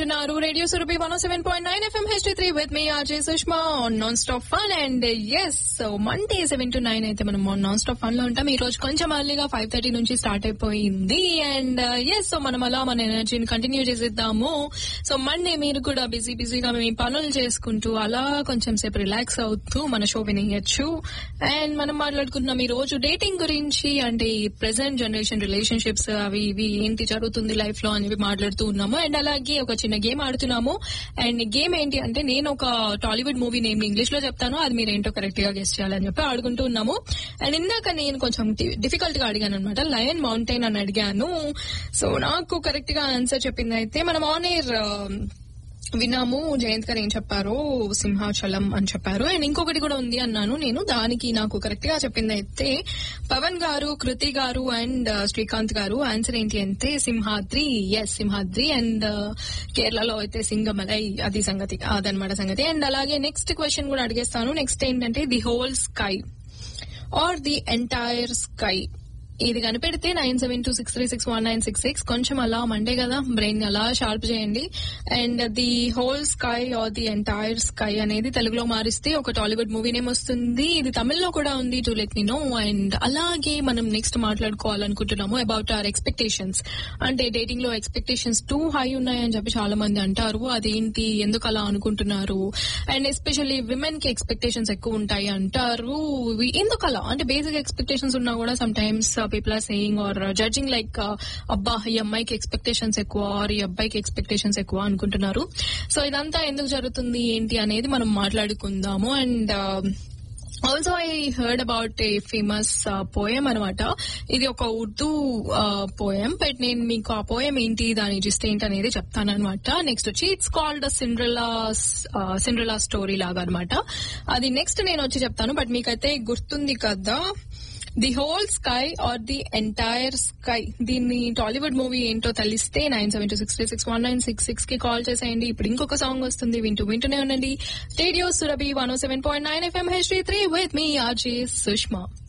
వింటున్నారు radio Surabhi one seven point nine FM H three with me RJ Sushma non stop fun and yes so Monday seven to nine అయితే మనం non stop fun లో ఉంటాం ఈ రోజు కొంచెం అర్లీగా ఫైవ్ థర్టీ నుంచి స్టార్ట్ అయిపోయింది అండ్ ఎస్ సో మనం అలా మన ఎనర్జీని కంటిన్యూ చేసేద్దాము సో మండే మీరు కూడా బిజీ బిజీగా మీ పనులు చేసుకుంటూ అలా కొంచెం సేపు రిలాక్స్ అవుతూ మన షో వినేయచ్చు అండ్ మనం మాట్లాడుకుంటున్నాం ఈ రోజు డేటింగ్ గురించి అంటే ఈ ప్రెసెంట్ జనరేషన్ రిలేషన్షిప్స్ అవి ఇవి ఏంటి జరుగుతుంది లైఫ్ లో అనేవి మాట్లాడుతూ ఉన్నాము అండ్ అలాగే ఒక చిన్న గేమ్ ఆడుతున్నాము అండ్ గేమ్ ఏంటి అంటే నేను ఒక టాలీవుడ్ మూవీ నేమ్ ఇంగ్లీష్ లో చెప్తాను అది మీరు ఏంటో కరెక్ట్ గా గెస్ట్ చేయాలని చెప్పి ఆడుకుంటూ ఉన్నాము అండ్ ఇందాక నేను కొంచెం డిఫికల్ట్ గా అడిగాను అనమాట లయన్ మౌంటైన్ అని అడిగాను సో నాకు కరెక్ట్ గా ఆన్సర్ చెప్పింది అయితే మనం ఆన్ ఎయిర్ విన్నాము జయంత్ గారు ఏం చెప్పారు సింహాచలం అని చెప్పారు అండ్ ఇంకొకటి కూడా ఉంది అన్నాను నేను దానికి నాకు కరెక్ట్ గా చెప్పింది అయితే పవన్ గారు కృతి గారు అండ్ శ్రీకాంత్ గారు ఆన్సర్ ఏంటి అంటే సింహాద్రి ఎస్ సింహాద్రి అండ్ కేరళలో అయితే సింగమలై అది సంగతి అదనమాట సంగతి అండ్ అలాగే నెక్స్ట్ క్వశ్చన్ కూడా అడిగేస్తాను నెక్స్ట్ ఏంటంటే the whole sky or the entire sky ఇది కనిపెడితే nine seven two six three six one nine six six కొంచెం అలా మండే కదా బ్రెయిన్ అలా షార్ప్ చేయండి and the whole sky or the entire sky అనేది తెలుగులో మారిస్తే ఒక టాలీవుడ్ మూవీ నేమ్ వస్తుంది ఇది తమిళ్లో కూడా ఉంది to let me know and అలాగే మనం నెక్స్ట్ మాట్లాడుకోవాలనుకుంటున్నాము అబౌట్ అవర్ ఎక్స్పెక్టేషన్స్ అంటే డేటింగ్ లో ఎక్స్పెక్టేషన్స్ టూ హై ఉన్నాయని చెప్పి చాలా మంది అంటారు అదేంటి ఎందుకు అలా అనుకుంటున్నారు అండ్ ఎస్పెషల్లీ విమెన్ కి ఎక్స్పెక్టేషన్స్ ఎక్కువ ఉంటాయి అంటారు ఇవి ఎందుకు అలా అంటే బేసిక్ ఎక్స్పెక్టేషన్స్ ఉన్నా కూడా sometimes people are saying or judging like అబ్బా ఈ అమ్మాయికి ఎక్స్పెక్టేషన్స్ ఎక్కువ ఆర్ ఈ అబ్బాయికి ఎక్స్పెక్టేషన్స్ ఎక్కువ అనుకుంటున్నారు సో ఇదంతా ఎందుకు జరుగుతుంది ఏంటి అనేది మనం మాట్లాడుకుందాము and also I heard about a famous poem అనమాట ఇది ఒక ఉర్దూ పోయం బట్ నేను మీకు ఆ పోయం ఏంటి దాని జిస్ట్ ఏంటి అనేది చెప్తాను అనమాట నెక్స్ట్ వచ్చి it's called Cinderella Cinderella story లాగా అనమాట అది నెక్స్ట్ నేను వచ్చి చెప్తాను బట్ మీకైతే గుర్తుంది కదా the whole sky or the entire sky దీన్ని టాలీవుడ్ మూవీ ఏంటో తెలిస్తే nine seven two six three six one nine six six కి కాల్ చేసేయండి ఇప్పుడు ఇంకొక సాంగ్ వస్తుంది వింటూ వింటూనే ఉండండి radio Surabhi one seven point nine FM H three with me RJ Sushma